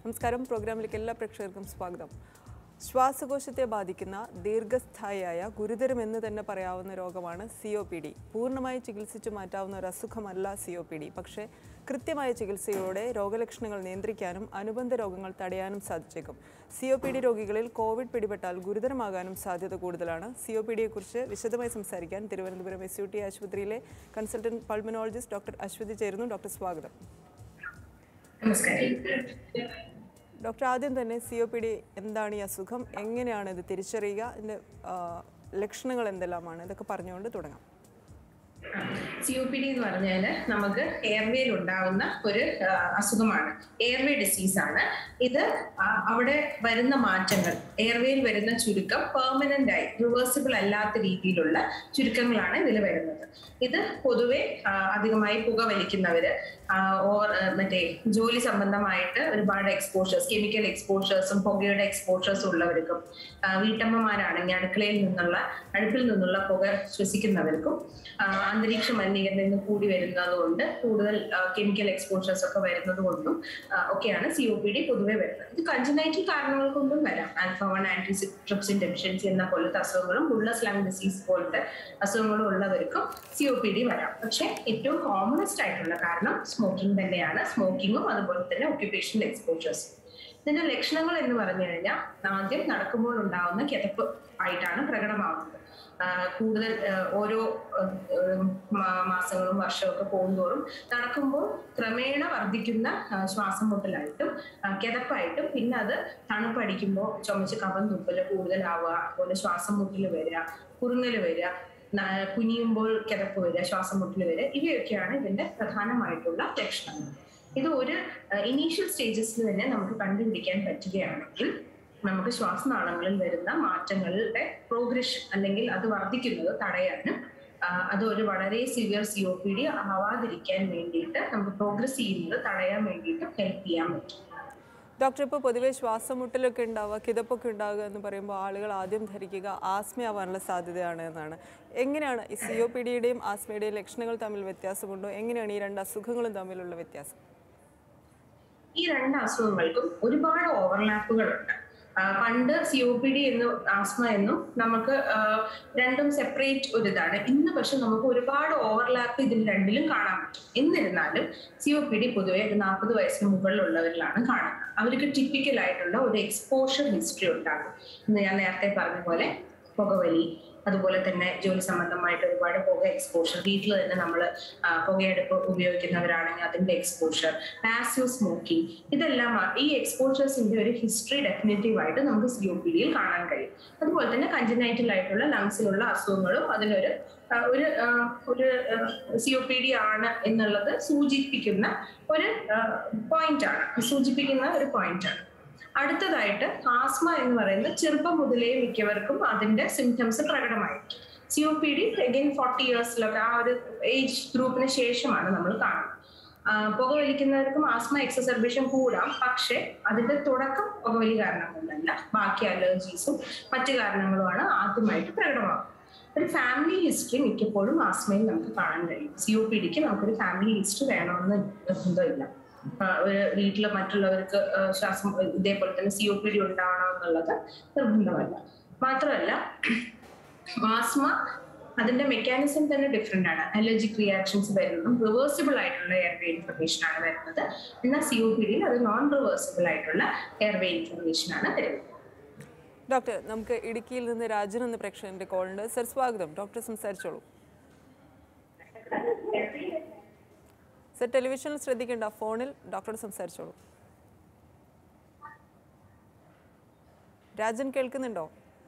നമസ്കാരം പ്രോഗ്രാമിലേക്ക് എല്ലാ പ്രേക്ഷകർക്കും സ്വാഗതം ശ്വാസകോശത്തെ ബാധിക്കുന്ന ദീർഘസ്ഥായിയായ ഗുരുതരമെന്ന് തന്നെ പറയാവുന്ന രോഗമാണ് സി ഒ പി ഡി പൂർണ്ണമായി ചികിത്സിച്ചു മാറ്റാവുന്ന ഒരു അസുഖമല്ല സി ഒ പി ഡി പക്ഷേ കൃത്യമായ ചികിത്സയോടെ രോഗലക്ഷണങ്ങൾ നിയന്ത്രിക്കാനും അനുബന്ധ രോഗങ്ങൾ തടയാനും സാധിച്ചേക്കും സി ഒ പി ഡി രോഗികളിൽ കോവിഡ് പിടിപെട്ടാൽ ഗുരുതരമാകാനും സാധ്യത കൂടുതലാണ് സി ഒ പി ഡിയെക്കുറിച്ച് വിശദമായി സംസാരിക്കാൻ തിരുവനന്തപുരം എസ് യു ടി ആശുപത്രിയിലെ കൺസൾട്ടന്റ് പൾമനോളജിസ്റ്റ് ഡോക്ടർ അശ്വതി ചേരുന്നു ഡോക്ടർ സ്വാഗതം നമസ്കാരം ഡോക്ടർ ആദ്യം തന്നെ സി ഒ പി ഡി എന്താണ് ഈ അസുഖം എങ്ങനെയാണ് ഇത് തിരിച്ചറിയുക ഇതിൻ്റെ ആ, ലക്ഷണങ്ങൾ എന്തെല്ലാമാണ് ഇതൊക്കെ പറഞ്ഞുകൊണ്ട് തുടങ്ങാം സി ഒ പി ഡി എന്ന് പറഞ്ഞാൽ നമുക്ക് എയർവേയിൽ ഉണ്ടാവുന്ന ഒരു ആ, അസുഖമാണ് എയർവേ ഡിസീസ് ആണ് ഇത് ആ, അവിടെ വരുന്ന മാറ്റങ്ങൾ എയർവേയിൽ വരുന്ന ചുരുക്കം പെർമനന്റ് ആയി റിവേഴ്സിബിൾ അല്ലാത്ത രീതിയിലുള്ള ചുരുക്കങ്ങളാണ് ഇതിൽ വരുന്നത് ഇത് പൊതുവെ ആ, അധികമായി പുക വലിക്കുന്നവര് ഓർ മറ്റേ ജോലി സംബന്ധമായിട്ട് ഒരുപാട് എക്സ്പോഷേഴ്സ് കെമിക്കൽ എക്സ്പോഷേഴ്സും പുകയുടെ എക്സ്പോഷേഴ്സും ഉള്ളവർക്കും ആ, വീട്ടമ്മമാരാണെങ്കിൽ അടുക്കളയിൽ നിന്നുള്ള അടുപ്പിൽ നിന്നുള്ള പുക ശ്വസിക്കുന്നവർക്കും ആ, അന്തരീക്ഷ മലിനീകരണം കൂടി വരുന്നത് കൊണ്ട് കൂടുതൽ കെമിക്കൽ എക്സ്പോഷേഴ്സ് ഒക്കെ വരുന്നത് കൊണ്ടും ആ, ഒക്കെയാണ് സി ഒ പി ഡി പൊതുവെ വരുന്നത് ഇത് കഞ്ചനൈറ്റൽ കാരണങ്ങൾ കൊണ്ടും വരാം ആൽഫ വൺ ആന്റിസിട്രിപ്സിൻ ഡെഫിഷ്യൻസി എന്ന പോലത്തെ അസുഖങ്ങളും ബുള്ളസ് ലങ് ഡിസീസ് പോലത്തെ അസുഖങ്ങളും ഉള്ളവർക്കും സി ഒ പി ഡി വരാം പക്ഷെ ഏറ്റവും കോമണസ്റ്റ് ആയിട്ടുള്ള കാരണം സ്മോക്കിംഗ് തന്നെയാണ് സ്മോക്കിങ്ങും അതുപോലെ തന്നെ ഒക്യുപേഷണൽ എക്സ്പോഷേഴ്സും ഇതിന്റെ ലക്ഷണങ്ങൾ എന്ന് പറഞ്ഞു കഴിഞ്ഞാൽ ആദ്യം നടക്കുമ്പോൾ ഉണ്ടാവുന്ന കിതപ്പ് ആയിട്ടാണ് പ്രകടമാവുന്നത് ആഹ് കൂടുതൽ ആഹ് ഓരോ ആഹ് മാ- മാസങ്ങളും വർഷവും ഒക്കെ പോകുന്തോറും നടക്കുമ്പോൾ ക്രമേണ വർദ്ധിക്കുന്ന ആഹ് ശ്വാസം മുട്ടലായിട്ടും ആഹ് കിതപ്പായിട്ടും പിന്നെ അത് തണുപ്പടിക്കുമ്പോൾ ചുമച്ച് കഫം തുപ്പല് കൂടുതലാവുക അതുപോലെ ശ്വാസം മുട്ടല് വരിക കുറുങ്ങല് വരിക ന- കുനിയുമ്പോൾ കിതപ്പ് വരിക ശ്വാസം മുട്ടല് വരിക ഇവയൊക്കെയാണ് ഇതിന്റെ പ്രധാനമായിട്ടുള്ള ലക്ഷണങ്ങൾ ഇത് ഒരു ഇനീഷ്യൽ സ്റ്റേജസിൽ തന്നെ നമുക്ക് കണ്ടുപിടിക്കാൻ പറ്റുകയാണെങ്കിൽ നമുക്ക് ശ്വാസനാളങ്ങളിൽ വരുന്ന മാറ്റങ്ങളുടെ പ്രോഗ്രഷൻ അല്ലെങ്കിൽ അത് വർദ്ധിക്കുന്നത് തടയാനും ആ, അത് ഒരു വളരെ severe C O P D ആവാതിരിക്കാൻ വേണ്ടിയിട്ട് നമുക്ക് പ്രോഗ്രസ് ചെയ്യുന്നത് തടയാൻ വേണ്ടിയിട്ട് ഹെൽപ്പ് ചെയ്യാൻ പറ്റും ഡോക്ടർ ഇപ്പോൾ പൊതുവേ ശ്വാസമുട്ടലൊക്കെ ഉണ്ടാവുക കിതപ്പൊക്കെ ഉണ്ടാവുക എന്ന് പറയുമ്പോൾ ആളുകൾ ആദ്യം ധരിക്കുക ആസ്മയാവാനുള്ള സാധ്യതയാണ് എന്നാണ് എങ്ങനെയാണ് ഈ സി ഒ പി ഡിയുടെയും ആസ്മയുടെയും ലക്ഷണങ്ങൾ തമ്മിൽ വ്യത്യാസമുണ്ടോ എങ്ങനെയാണ് ഈ രണ്ട് അസുഖങ്ങളും തമ്മിലുള്ള വ്യത്യാസം ഈ രണ്ട് അസുഖങ്ങൾക്കും ഒരുപാട് ഓവർലാപ്പുകളുണ്ട് ആ, പണ്ട് സി ഒ പി ഡി എന്നും ആസ്മ എന്നും നമുക്ക് ആ, രണ്ടും സെപ്പറേറ്റ് ഒരു ഇതാണ് ഇന്ന് പക്ഷെ നമുക്ക് ഒരുപാട് ഓവർലാപ്പ് ഇതിൽ രണ്ടിലും കാണാൻ പറ്റും എന്നിരുന്നാലും സി ഒ പി ഡി പൊതുവെ ഒരു നാൽപ്പത് വയസ്സിന് മുകളിലുള്ളവരിലാണ് കാണുന്നത് അവർക്ക് ടിപ്പിക്കൽ ആയിട്ടുള്ള ഒരു എക്സ്പോഷർ ഹിസ്റ്ററി ഉണ്ടാകും ഇന്ന് ഞാൻ നേരത്തെ പറഞ്ഞ പോലെ പുകവലി അതുപോലെ തന്നെ ജോലി സംബന്ധമായിട്ട് ഒരുപാട് പുക എക്സ്പോഷർ വീട്ടിൽ തന്നെ നമ്മൾ പുകയെടുപ്പ് ഉപയോഗിക്കുന്നവരാണെങ്കിൽ അതിന്റെ എക്സ്പോഷർ പാസീവ് സ്മോക്കിംഗ് ഇതെല്ലാം ആ- ഈ എക്സ്പോഷേഴ്സിന്റെ ഒരു ഹിസ്റ്ററി ഡെഫിനറ്റീവ് ആയിട്ട് നമുക്ക് സി ഒ പി ഡിയിൽ കാണാൻ കഴിയും അതുപോലെ തന്നെ കഞ്ചനൈറ്റൽ ആയിട്ടുള്ള ലങ്സിലുള്ള അസുഖങ്ങളും അതിനൊരു ആ, ഒരു ആ, ഒരു സി ഒ പി ഡി ആണ് എന്നുള്ളത് സൂചിപ്പിക്കുന്ന ഒരു പോയിന്റ് ആണ് സൂചിപ്പിക്കുന്ന ഒരു പോയിന്റ് ആണ് അടുത്തതായിട്ട് ആസ്മ എന്ന് പറയുന്നത് ചെറുപ്പം മുതലേ മിക്കവർക്കും അതിന്റെ സിംറ്റംസ് പ്രകടമായിരിക്കും C O P D again forty ഇയേഴ്സിലൊക്കെ ആ ഒരു ഏജ് ഗ്രൂപ്പിന് ശേഷമാണ് നമ്മൾ കാണുന്നത് ആ, പുകവലിക്കുന്നവർക്കും ആസ്മ എക്സസർബേഷൻ കൂടാം പക്ഷെ അതിന്റെ തുടക്കം പുകവലി കാരണം കൊണ്ടല്ല ബാക്കി അലർജീസും മറ്റു കാരണങ്ങളുമാണ് ആദ്യമായിട്ട് പ്രകടമാകുന്നത് ഒരു ഫാമിലി ഹിസ്റ്ററി മിക്കപ്പോഴും ആസ്മയിൽ നമുക്ക് കാണാൻ കഴിയും സി ഒ പി ഡിക്ക് നമുക്കൊരു ഫാമിലി ഹിസ്റ്ററി വേണമെന്ന് നിർബന്ധമില്ല ആ, ഒരു വീട്ടില് മറ്റുള്ളവർക്ക് ആ, ശ്വാസം ഇതേപോലെ തന്നെ സി ഒ പി ഡി ഉണ്ടാവണം എന്നുള്ളത് നിർബന്ധമല്ല മാത്രമല്ല ആസ്മ അതിന്റെ മെക്കാനിസം തന്നെ ഡിഫറെന്റ് ആണ് അലർജിക് റിയാക്ഷൻസ് വരുന്നതും റിവേഴ്സിബിൾ ആയിട്ടുള്ള എയർവേ ഇൻഫർമേഷൻ ആണ് വരുന്നത് എന്നാൽ സി ഒ പി ഡിയിൽ അത് നോൺ റിവേഴ്സിബിൾ ആയിട്ടുള്ള എയർവേ ഇൻഫർമേഷൻ ആണ് വരുന്നത് ഡോക്ടർ നമുക്ക് ഇടുക്കിയിൽ നിന്ന് രാജൻ എന്ന പ്രേക്ഷകന്റെ കോളുണ്ട് സർ സ്വാഗതം ഡോക്ടർ സംസാരിച്ചോളൂ സർ ടെലിവിഷനിൽ ശ്രദ്ധിക്കേണ്ട ഫോണിൽ ഡോക്ടറോട് സംസാരിച്ചോളൂ രാജൻ കേൾക്കുന്നുണ്ടോ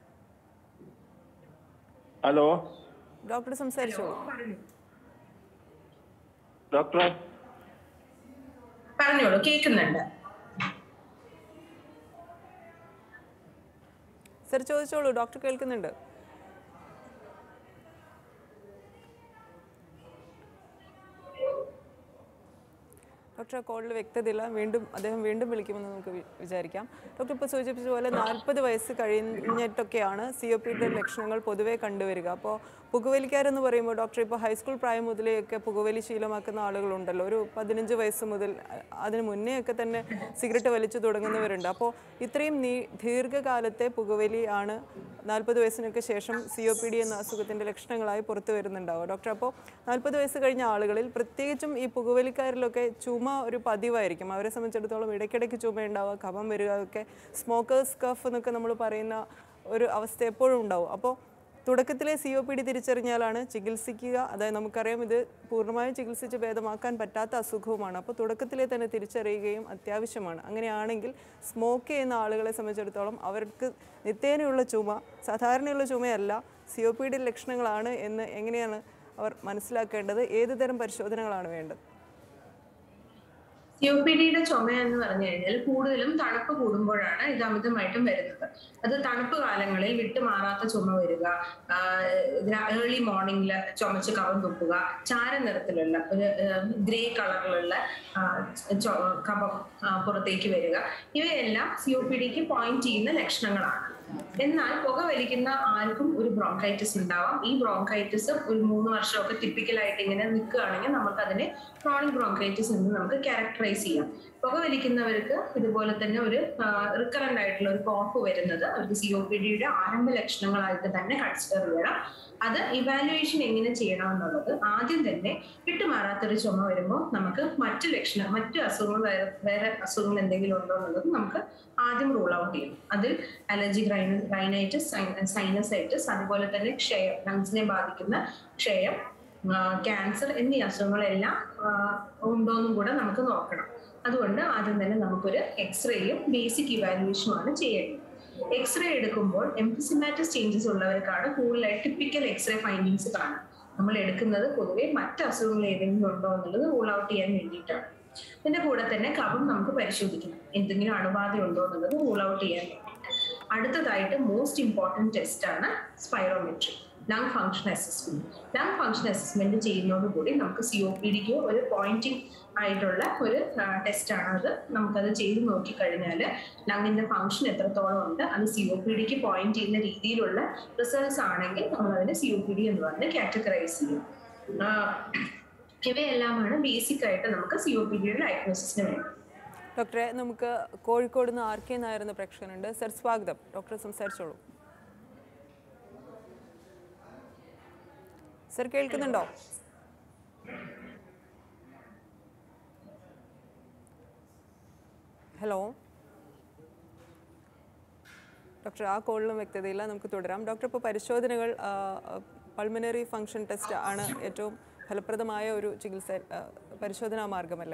ഹലോ ഡോക്ടർ സംസാരിച്ചോളൂ ഡോക്ടറെ പറഞ്ഞോളൂ കേൾക്കുന്നുണ്ട് സർ ചോദിച്ചോളൂ ഡോക്ടർ കേൾക്കുന്നുണ്ട് ഡോക്ടർ ഡോക്ടറെ കോളിൽ വ്യക്തതയില്ല വീണ്ടും അദ്ദേഹം വീണ്ടും വിളിക്കുമെന്ന് നമുക്ക് വി- വിചാരിക്കാം ഡോക്ടർ ഇപ്പോൾ സൂചിപ്പിച്ച പോലെ നാൽപ്പത് വയസ്സ് കഴിഞ്ഞിട്ടൊക്കെയാണ് സി ഒ പിയുടെ ലക്ഷണങ്ങൾ പൊതുവേ കണ്ടുവരിക അപ്പോൾ പുകവലിക്കാരെന്ന് പറയുമ്പോൾ ഡോക്ടർ ഇപ്പോൾ ഹൈസ്കൂൾ പ്രായം മുതലെയൊക്കെ പുകവലി ശീലമാക്കുന്ന ആളുകളുണ്ടല്ലോ ഒരു പതിനഞ്ച് വയസ്സ് മുതൽ അ- അതിന് മുന്നേ ഒക്കെ തന്നെ സിഗരറ്റ് വലിച്ചു തുടങ്ങുന്നവരുണ്ട് അപ്പോൾ ഇത്രയും നീ ദീർഘകാലത്തെ പുകവലി ആണ് നാൽപ്പത് വയസ്സിനൊക്കെ ശേഷം സി ഒ പി ഡി എന്ന അസുഖത്തിൻ്റെ ലക്ഷണങ്ങളായി പുറത്തു വരുന്നുണ്ടാവുക ഡോക്ടർ അപ്പോൾ നാൽപ്പത് വയസ്സ് കഴിഞ്ഞ ആളുകളിൽ പ്രത്യേകിച്ചും ഈ പുകവലിക്കാരിലൊക്കെ ചുമ ഒരു പതിവായിരിക്കും അവരെ സംബന്ധിച്ചിടത്തോളം ഇടയ്ക്കിടയ്ക്ക് ചുമ ഉണ്ടാവുക കഫം വരിക ഒക്കെ സ്മോക്കേഴ്സ് കഫ് എന്നൊക്കെ നമ്മൾ പറയുന്ന ഒരു അവസ്ഥ എപ്പോഴും ഉണ്ടാവും അപ്പോൾ തുടക്കത്തിലെ സി ഒ പി ഡി തിരിച്ചറിഞ്ഞാലാണ് ചികിത്സിക്കുക അതായത് നമുക്കറിയാം ഇത് പൂർണ്ണമായും ചികിത്സിച്ച് ഭേദമാക്കാൻ പറ്റാത്ത അസുഖവുമാണ് അപ്പോൾ തുടക്കത്തിലെ തന്നെ തിരിച്ചറിയുകയും അത്യാവശ്യമാണ് അങ്ങനെയാണെങ്കിൽ സ്മോക്ക് ചെയ്യുന്ന ആളുകളെ സംബന്ധിച്ചിടത്തോളം അവർക്ക് നിത്യേനയുള്ള ചുമ സാധാരണയുള്ള ചുമയല്ല സി ഒ പി ഡി ലക്ഷണങ്ങളാണ് എന്ന് എങ്ങനെയാണ് അവർ മനസ്സിലാക്കേണ്ടത് ഏത് തരം പരിശോധനകളാണ് വേണ്ടത് സി ഒ പി ഡിയുടെ ചുമ എന്ന് പറഞ്ഞു കഴിഞ്ഞാൽ കൂടുതലും തണുപ്പ് കൂടുമ്പോഴാണ് ഇത് അമിതമായിട്ടും വരുന്നത് അത് തണുപ്പ് കാലങ്ങളിൽ വിട്ടുമാറാത്ത ചുമ വരിക ഏർലി മോർണിംഗിൽ ചുമച്ച് കവം തുപ്പുക ചാര നിറത്തിലുള്ള ഒരു ഗ്രേ കളറിലുള്ള കഫം ആ, പുറത്തേക്ക് വരിക ഇവയെല്ലാം സി ഒ പി ഡിക്ക് പോയിന്റ് ചെയ്യുന്ന ലക്ഷണങ്ങളാണ് എന്നാൽ പുക വലിക്കുന്ന ആർക്കും ഒരു ബ്രോങ്കൈറ്റിസ് ഉണ്ടാവാം ഈ ബ്രോങ്കൈറ്റിസ് ഒരു മൂന്ന് വർഷമൊക്കെ ടിപ്പിക്കലായിട്ട് ഇങ്ങനെ നിൽക്കുകയാണെങ്കിൽ നമുക്ക് അതിനെ ക്രോണിക് ബ്രോങ്കൈറ്റിസ് എന്ന് നമുക്ക് ക്യാരക്ടറൈസ് ചെയ്യാം പുക വലിക്കുന്നവർക്ക് ഇതുപോലെ തന്നെ ഒരു റിക്കറന്റ് ആയിട്ടുള്ള ഒരു കോഫ് വരുന്നത് അവർക്ക് സി ഒ പി ഡിയുടെ ആരംഭ ലക്ഷണങ്ങളായിട്ട് തന്നെ കൺസിഡർ ചെയ്യണം അത് ഇവാലുവേഷൻ എങ്ങനെ ചെയ്യണം എന്നുള്ളത് ആദ്യം തന്നെ വിട്ടുമാറാത്തൊരു ചുമ വരുമ്പോൾ നമുക്ക് മറ്റു ലക്ഷണം മറ്റു അസുഖങ്ങൾ വേറെ വേറെ അസുഖങ്ങൾ എന്തെങ്കിലും ഉണ്ടോ എന്നുള്ളത് നമുക്ക് ആദ്യം റൂൾ ഔട്ട് ചെയ്യും അതിൽ അലർജി റൈനൈറ്റിസ് സൈനസൈറ്റിസ് അതുപോലെ തന്നെ ക്ഷയം ലങ്സിനെ ബാധിക്കുന്ന ക്ഷയം ക്യാൻസർ എന്നീ അസുഖങ്ങളെല്ലാം ഉണ്ടോയെന്നും കൂടെ നമുക്ക് നോക്കണം അതുകൊണ്ട് ആദ്യം തന്നെ നമുക്കൊരു എക്സ്റേയും ബേസിക് ഇവാലുവേഷനുമാണ് ചെയ്യേണ്ടത് എക്സ്റേ എടുക്കുമ്പോൾ എംഫിസിമാറ്റസ് ചേഞ്ചസ് ഉള്ളവർക്കാണ് കൂടുതലായിട്ട് ടിപ്പിക്കൽ എക്സ്റേ ഫൈൻഡിങ്സ് കാണുക നമ്മൾ എടുക്കുന്നത് പൊതുവെ മറ്റ് അസുഖങ്ങൾ ഏതെങ്കിലും ഉണ്ടോ എന്നുള്ളത് റൂൾ ഔട്ട് ചെയ്യാൻ വേണ്ടിയിട്ടാണ് ഇതിന്റെ കൂടെ തന്നെ കഫം നമുക്ക് പരിശോധിക്കണം എന്തെങ്കിലും അണുബാധ ഉണ്ടോ എന്നുള്ളത് റൂൾ ഔട്ട് ചെയ്യാൻ വേണ്ടിയിട്ട് അടുത്തതായിട്ട് മോസ്റ്റ് ഇമ്പോർട്ടൻറ്റ് ടെസ്റ്റ് ആണ് spirometry lung function assessment lung function assessment ചെയ്യുന്നതോടുകൂടി നമുക്ക് സി ഒ പി ഡിക്ക് ഒരു പോയിന്റിംഗ് ആയിട്ടുള്ള ഒരു ടെസ്റ്റ് ആണ് അത് നമുക്കത് ചെയ്ത് നോക്കിക്കഴിഞ്ഞാൽ ലങ്ങിന്റെ ഫംഗ്ഷൻ എത്രത്തോളം ഉണ്ട് അത് സി ഒ പി ഡിക്ക് പോയിന്റ് ചെയ്യുന്ന രീതിയിലുള്ള റിസൾട്ട്സ് ആണെങ്കിൽ നമ്മൾ അതിനെ സി ഒ പി ഡി എന്ന് പറഞ്ഞ് കാറ്റഗറൈസ് ചെയ്യും ആ, ഇവയെല്ലാമാണ് ബേസിക് ആയിട്ട് നമുക്ക് സി ഒ പി ഡിയുടെ ഡയഗ്നോസിസിന് വേണ്ടത് ഡോക്ടറെ നമുക്ക് കോഴിക്കോട് നിന്ന് ആർ കെ നായർ പ്രേക്ഷകനുണ്ട് സർ സ്വാഗതം ഡോക്ടർ സംസാരിച്ചോളൂ സർ കേൾക്കുന്നുണ്ടോ ഹലോ ഡോക്ടർ ആ കോളിലും വ്യക്തതയില്ല നമുക്ക് തുടരാം ഡോക്ടർ ഇപ്പോൾ പരിശോധനകൾ പൾമിനറി ഫങ്ഷൻ ടെസ്റ്റ് ആണ് ഏറ്റവും ഫലപ്രദമായ ഒരു ചികിത്സ ആ, പരിശോധനാ മാർഗമല്ലേ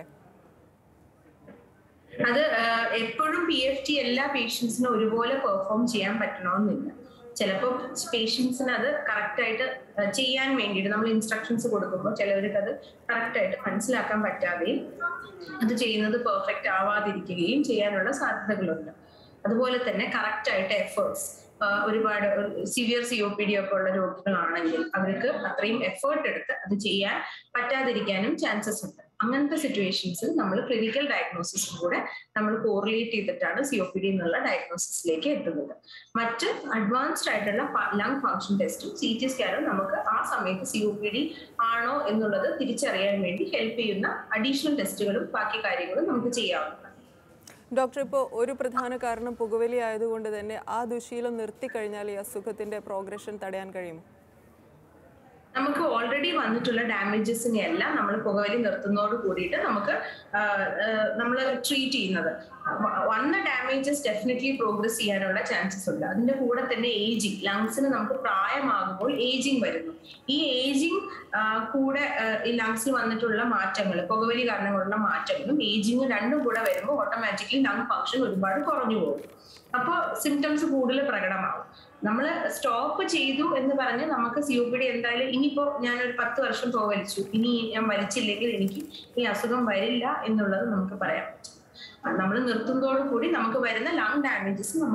അത് ആഹ്, എപ്പോഴും പി എഫ് ടി എല്ലാ പേഷ്യൻസിനും ഒരുപോലെ പെർഫോം ചെയ്യാൻ പറ്റണമെന്നില്ല ചിലപ്പോൾ പേഷ്യൻസിന് അത് കറക്റ്റ് ആയിട്ട് ആഹ്, ചെയ്യാൻ വേണ്ടിയിട്ട് നമ്മൾ ഇൻസ്ട്രക്ഷൻസ് കൊടുക്കുമ്പോൾ ചിലവർക്ക് അത് കറക്റ്റ് ആയിട്ട് മനസ്സിലാക്കാൻ പറ്റാതെയും അത് ചെയ്യുന്നത് പെർഫെക്റ്റ് ആവാതിരിക്കുകയും ചെയ്യാനുള്ള സാധ്യതകളുണ്ട് അതുപോലെ തന്നെ കറക്റ്റ് ആയിട്ട് എഫേർട്സ് ഒരുപാട് severe C O P D ഒക്കെ ഉള്ള രോഗികളാണെങ്കിൽ അവർക്ക് അത്രയും എഫേർട്ട് എടുത്ത് അത് ചെയ്യാൻ പറ്റാതിരിക്കാനും ചാൻസസ് ഉണ്ട് അങ്ങനത്തെ സിറ്റുവേഷൻസിൽ നമ്മൾ ക്ലിനിക്കൽ ഡയഗ്നോസിസും കൂടെ നമ്മൾ കോറിലേറ്റ് ചെയ്തിട്ടാണ് സി ഒ പി ഡി എന്നുള്ള ഡയഗ്നോസിസിലേക്ക് എത്തുന്നത് മറ്റ് അഡ്വാൻസ്ഡ് ആയിട്ടുള്ള ലങ് ഫംഗ്ഷൻ ടെസ്റ്റും സി ടി സ്കാനും നമുക്ക് ആ സമയത്ത് സി ഒ പി ഡി ആണോ എന്നുള്ളത് തിരിച്ചറിയാൻ വേണ്ടി ഹെൽപ്പ് ചെയ്യുന്ന അഡീഷണൽ ടെസ്റ്റുകളും ബാക്കി കാര്യങ്ങളും നമുക്ക് ചെയ്യാവുന്നതാണ് ഡോക്ടർ ഇപ്പോൾ ഒരു പ്രധാന കാരണം പുകവലി ആയതുകൊണ്ട് തന്നെ ആ ദുശീലം നിർത്തിക്കഴിഞ്ഞാൽ ഈ അസുഖത്തിന്റെ പ്രോഗ്രഷൻ തടയാൻ കഴിയുമോ നമുക്ക് ഓൾറെഡി വന്നിട്ടുള്ള ഡാമേജസിനെ എല്ലാം നമ്മൾ പുകവലി നിർത്തുന്നതോട് കൂടിയിട്ട് നമുക്ക് നമ്മൾ ട്രീറ്റ് ചെയ്യുന്നത് വ- വന്ന ഡാമേജസ് ഡെഫിനറ്റ്ലി പ്രോഗ്രസ് ചെയ്യാനുള്ള ചാൻസസ് ഉണ്ട് അതിന്റെ കൂടെ തന്നെ ഏജിങ് ലങ്സിന് നമുക്ക് പ്രായമാകുമ്പോൾ ഏജിങ് വരുന്നു ഈ ഏജിങ് കൂടെ ആ, ഈ ലങ്സിൽ വന്നിട്ടുള്ള മാറ്റങ്ങൾ പുകവലി കാരണങ്ങളുള്ള മാറ്റങ്ങളും ഏജിങ് രണ്ടും കൂടെ വരുമ്പോൾ ഓട്ടോമാറ്റിക്കലി ലങ് ഫംഗ്ഷൻ ഒരുപാട് കുറഞ്ഞു പോകും അപ്പോൾ സിംറ്റംസ് കൂടുതൽ പ്രകടമാവും നമ്മൾ സ്റ്റോപ്പ് ചെയ്തു എന്ന് പറഞ്ഞ് നമുക്ക് സി ഒ പി ഡി എന്തായാലും ഇനിയിപ്പോ ഞാനൊരു പത്ത് വർഷം പുകവലിച്ചു ഇനി ഞാൻ വലിച്ചില്ലെങ്കിൽ എനിക്ക് ഈ അസുഖം വരില്ല എന്നുള്ളത് നമുക്ക് പറയാൻ പറ്റും നമ്മൾ നിർത്തുന്നതോടു കൂടി നമുക്ക് വരുന്ന ലങ് ഡാമേജസ് നമുക്ക്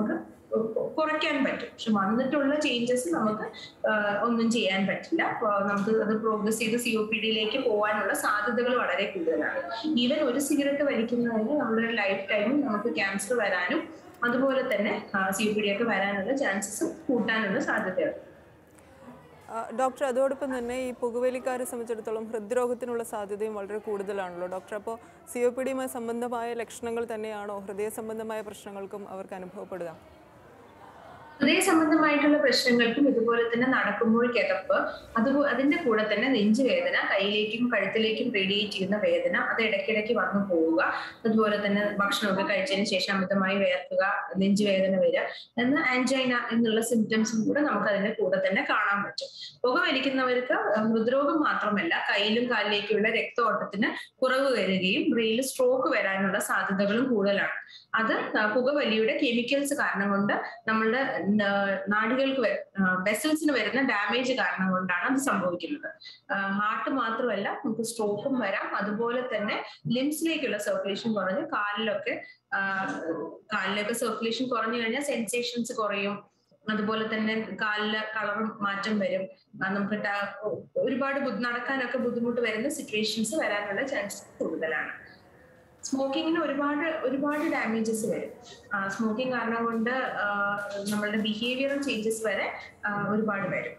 കുറയ്ക്കാൻ പറ്റും പക്ഷെ വന്നിട്ടുള്ള ചേഞ്ചസ് നമുക്ക് ആ, ഒന്നും ചെയ്യാൻ പറ്റില്ല അപ്പൊ നമുക്ക് അത് പ്രോഗ്രസ് ചെയ്ത് സി ഒ പി ഡിയിലേക്ക് പോകാനുള്ള സാധ്യതകൾ വളരെ കൂടുതലാണ് ഈവൻ ഒരു സിഗരറ്റ് വലിക്കുന്നതിന് നമ്മുടെ ലൈഫ് ടൈമിൽ നമുക്ക് ക്യാൻസർ വരാനും അതുപോലെ തന്നെ സി ഒ പി ഡി ഒക്കെ വരാനുള്ള ചാൻസസ് കൂട്ടാനുള്ള സാധ്യതയുണ്ട് ആ, ഡോക്ടർ അതോടൊപ്പം തന്നെ ഈ പുകവലിക്കാരെ സംബന്ധിച്ചിടത്തോളം ഹൃദ്രോഗത്തിനുള്ള സാധ്യതയും വളരെ കൂടുതലാണല്ലോ ഡോക്ടർ അപ്പോൾ സി ഒ പി ഡിയുമായി സംബന്ധമായ ലക്ഷണങ്ങൾ തന്നെയാണോ ഹൃദയ സംബന്ധമായ പ്രശ്നങ്ങൾക്കും അവർക്ക് അനുഭവപ്പെടുക ഹൃദയ സംബന്ധമായിട്ടുള്ള പ്രശ്നങ്ങൾക്കും ഇതുപോലെ തന്നെ നടക്കുമ്പോൾ കിതപ്പ് അതുപോലെ അതിന്റെ കൂടെ തന്നെ നെഞ്ചുവേദന കൈയിലേക്കും കഴുത്തിലേക്കും റേഡിയേറ്റ് ചെയ്യുന്ന വേദന അത് ഇടയ്ക്കിടയ്ക്ക് വന്നു പോവുക അതുപോലെ തന്നെ ഭക്ഷണമൊക്കെ കഴിച്ചതിന് ശേഷം അമിതമായി വേർക്കുക നെഞ്ചുവേദന വരിക എന്ന ആൻജൈന എന്നുള്ള സിംറ്റംസും കൂടെ നമുക്ക് അതിന്റെ കൂടെ തന്നെ കാണാൻ പറ്റും പുക വലിക്കുന്നവർക്ക് ഹൃദ്രോഗം മാത്രമല്ല കയ്യിലും കാലിലേക്കുള്ള രക്തഓട്ടത്തിന് കുറവ് വരികയും ബ്രെയിനിൽ സ്ട്രോക്ക് വരാനുള്ള സാധ്യതകളും കൂടുതലാണ് അത് പുകവലിയുടെ കെമിക്കൽസ് കാരണം കൊണ്ട് നമ്മളുടെ ന- നാഡികൾക്ക് വെസൽസിന് വരുന്ന ഡാമേജ് കാരണം കൊണ്ടാണ് അത് സംഭവിക്കുന്നത് ഹാർട്ട് മാത്രമല്ല നമുക്ക് സ്ട്രോക്കും വരാം അതുപോലെ തന്നെ ലിംസിലേക്കുള്ള സർക്കുലേഷൻ കുറഞ്ഞ് കാലിലൊക്കെ ആ, കാലിലൊക്കെ സർക്കുലേഷൻ കുറഞ്ഞു കഴിഞ്ഞാൽ സെൻസേഷൻസ് കുറയും അതുപോലെ തന്നെ കാലില് കളറും മാറ്റം വരും ആ, നമുക്ക് ട- ഒരുപാട് ബുദ്ധി- നടക്കാനൊക്കെ ബുദ്ധിമുട്ട് വരുന്ന സിറ്റുവേഷൻസ് വരാനുള്ള ചാൻസസ് കൂടുതലാണ് സ്മോക്കിങ്ങിന് ഒരുപാട് ഒരുപാട് ഡാമേജസ് വരും സ്മോക്കിംഗ് കാരണം കൊണ്ട് ആ, നമ്മളുടെ ബിഹേവിയറൽ ചേഞ്ചസ് വരെ ആ, ഒരുപാട് വരും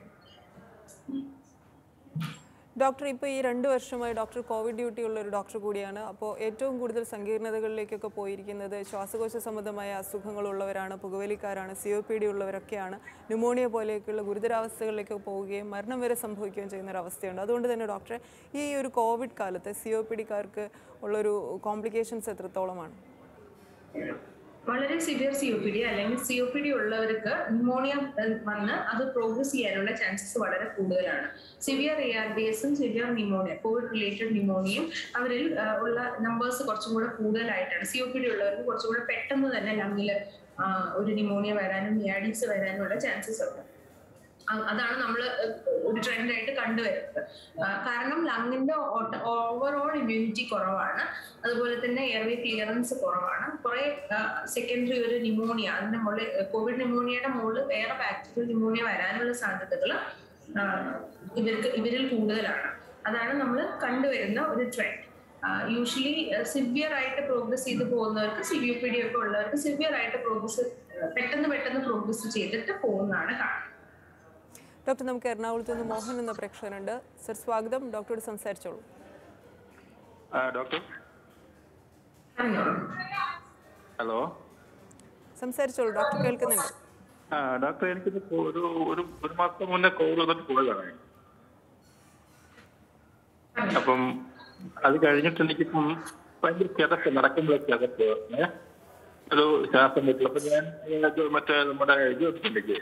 ഡോക്ടർ ഇപ്പോൾ ഈ രണ്ട് വർഷമായി ഡോക്ടർ കോവിഡ് ഡ്യൂട്ടി ഉള്ള ഒരു ഡോക്ടർ കൂടിയാണ് അപ്പോൾ ഏറ്റവും കൂടുതൽ സങ്കീർണതകളിലേക്കൊക്കെ പോയിരിക്കുന്നത് ശ്വാസകോശ സംബന്ധമായ അസുഖങ്ങളുള്ളവരാണ് പുകവലിക്കാരാണ് സി ഒ പി ഡി ഉള്ളവരൊക്കെയാണ് ന്യൂമോണിയ പോലെയൊക്കെയുള്ള ഗുരുതരാവസ്ഥകളിലേക്ക് പോവുകയും മരണം വരെ സംഭവിക്കുകയും ചെയ്യുന്ന ഒരു അവസ്ഥയുണ്ട് അതുകൊണ്ട് തന്നെ ഡോക്ടറെ ഈ ഒരു കോവിഡ് കാലത്ത് സി ഒ പി ഡിക്കാർക്ക് ഉള്ളൊരു കോംപ്ലിക്കേഷൻസ് എത്രത്തോളമാണ് വളരെ severe C O P D അല്ലെങ്കിൽ സി ഒ പി ഡി ഉള്ളവർക്ക് ന്യൂമോണിയ വന്ന് അത് പ്രോഗ്രസ് ചെയ്യാനുള്ള ചാൻസസ് വളരെ കൂടുതലാണ് സിവിയർ എ ആർ ഡി എസും സിവിയർ ന്യൂമോണിയ കോവിഡ് റിലേറ്റഡ് ന്യൂമോണിയയും അവരിൽ ആ, ഉള്ള നമ്പേഴ്സ് കുറച്ചും കൂടെ കൂടുതലായിട്ടാണ് സി ഒ പി ഡി ഉള്ളവർക്ക് കുറച്ചും കൂടെ പെട്ടെന്ന് തന്നെ ലങ്ങിൽ ഒരു ന്യൂമോണിയ വരാനും എയാഡിസ് വരാനുള്ള ചാൻസസ് ഉണ്ട് അ- അതാണ് നമ്മൾ ഒരു ട്രെൻഡായിട്ട് കണ്ടുവരുന്നത് ആ, കാരണം ലങ്ങിന്റെ ഓവറോൾ ഇമ്മ്യൂണിറ്റി കുറവാണ് അതുപോലെ തന്നെ എയർവേ ക്ലിയറൻസ് കുറവാണ് കുറെ സെക്കൻഡറി ഒരു ന്യൂമോണിയ അതിന്റെ മുകളിൽ കോവിഡ് ന്യൂമോണിയയുടെ മുകളിൽ വേറെ ബാക്ടീരിയൽ ന്യൂമോണിയ വരാനുള്ള സാധ്യതകൾ ഇവർക്ക് ഇവരിൽ കൂടുതലാണ് അതാണ് നമ്മൾ കണ്ടുവരുന്ന ഒരു ട്രെൻഡ് യൂഷ്വലി സിവിയർ ആയിട്ട് പ്രോഗ്രസ് ചെയ്ത് പോകുന്നവർക്ക് സിവിയർ പി ഡി ഒക്കെ ഉള്ളവർക്ക് സിവിയർ ആയിട്ട് പ്രോഗ്രസ് പെട്ടെന്ന് പെട്ടെന്ന് പ്രോഗ്രസ് ചെയ്തിട്ട് പോകുന്നതാണ് കാണുന്നത് ഡോക്ടർ നമുക്ക് എറണാകുളത്ത് നിന്ന് മോഹൻ എന്ന പ്രേക്ഷകനുണ്ട് സർ സ്വാഗതം ഡോക്ടറോട് സംസാരിച്ചോളൂ ആ, ഡോക്ടർ പറഞ്ഞോളൂ ഹലോ സംസാരിച്ചോളൂ ഡോക്ടർ കേൾക്കുന്നുണ്ട് ആ ഡോക്ടർ എനിക്കിത് ഇപ്പോ ഒരു ഒരു ഒരു മാസം മുന്നേ കോവിഡ് വന്നിട്ട് പോയതാണ് അപ്പം അത് കഴിഞ്ഞിട്ട് എനിക്കിപ്പം ഭയങ്കര കിതപ്പ് നടക്കുമ്പോഴൊക്കെ കിതപ്പ് ഏ? ഒരു ശ്വാസം പറ്റില്ല അപ്പൊ ഞാൻ ഇത് മറ്റേ നമ്മുടെ ഇത് എടുത്തില്ലേ